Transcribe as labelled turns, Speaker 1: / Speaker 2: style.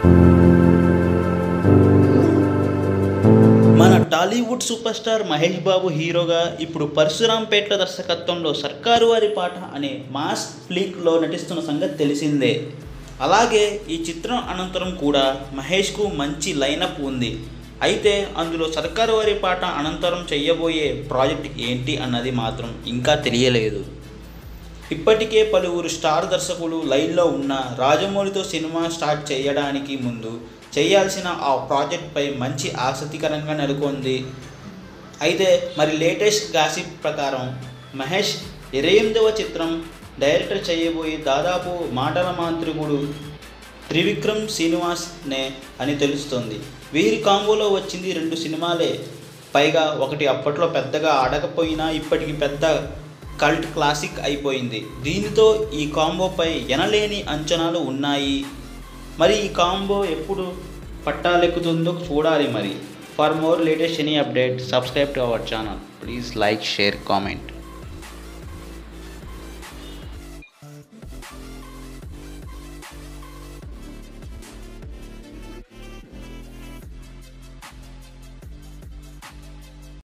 Speaker 1: మన Tollywood super star Mahesh Babu హీరోగా ఇప్పుడు పరశురాంపేట్ల దర్శకత్వంలో సర్కారు వారి పాట అనే మాస్ ఫ్లీక్లో నటిస్తున్న సంగతి తెలిసిందే అలాగే ఈ చిత్రం అనంతరం కూడా మహేష్కు మంచి లైనప్ ఉంది అయితే అందులో సర్కారు వారి పాట అనంతరం చెయ్యబోయే ప్రాజెక్ట్ ఏంటి అన్నది మాత్రం ఇంకా తెలియలేదు ఇప్పటికే పలువురు స్టార్ దర్శకులు లైన్లో ఉన్న రాజమౌళితో సినిమా స్టార్ట్ చేయడానికి ముందు చేయాల్సిన ఆ ప్రాజెక్ట్పై మంచి ఆసక్తికరంగా నెలకొంది అయితే మరి లేటెస్ట్ గాసిప్ ప్రకారం మహేష్ ఇరవై ఎనిమిదవ చిత్రం డైరెక్టర్ చేయబోయే దాదాపు మాటల మాంత్రికుడు త్రివిక్రమ్ శ్రీనివాస్నే అని తెలుస్తోంది వీరి కాంబోలో వచ్చింది రెండు సినిమాలే పైగా ఒకటి అప్పట్లో పెద్దగా ఆడకపోయినా ఇప్పటికి పెద్ద కల్ట్ క్లాసిక్ అయిపోయింది దీనితో ఈ కాంబోపై ఎనలేని అంచనాలు ఉన్నాయి మరి ఈ కాంబో ఎప్పుడు పట్టాలెక్కుతుందో చూడాలి మరి for more latest any update subscribe to our channel please like share comment